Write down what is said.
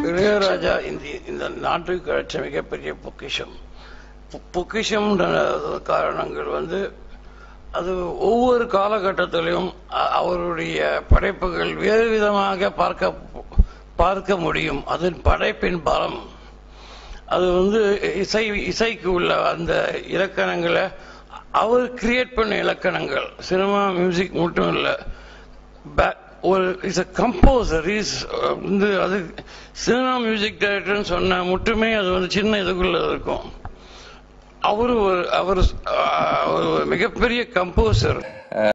இளையராஜா இந்த இந்த நாட்டுக்கு கிடைச்ச மிகப்பெரிய பொக்கிஷம் பொ- பொக்கிஷம்ன்ற காரணங்கள் வந்து அது ஒவ்வொரு காலகட்டத்திலும் அ- அவருடைய படைப்புகள் வேறு விதமாக பார்க்க பார்க்க முடியும் அதன் படைப்பின் பலம் அது வந்து இசை இசைக்கு உள்ள அந்த இலக்கணங்களை அவர் கிரியேட் பண்ண இலக்கணங்கள் சினிமா மியூசிக் மட்டும் இல்லை பே- ஒரு இஸ் அ கம்போசர் இஸ் வந்து அது சினிமா மியூசிக் டைரக்டர்னு சொன்னா மட்டுமே அது வந்து சின்ன இதுக்குள்ள இருக்கும் அவரு ஒரு அவர் ஒரு மிகப்பெரிய கம்போசர்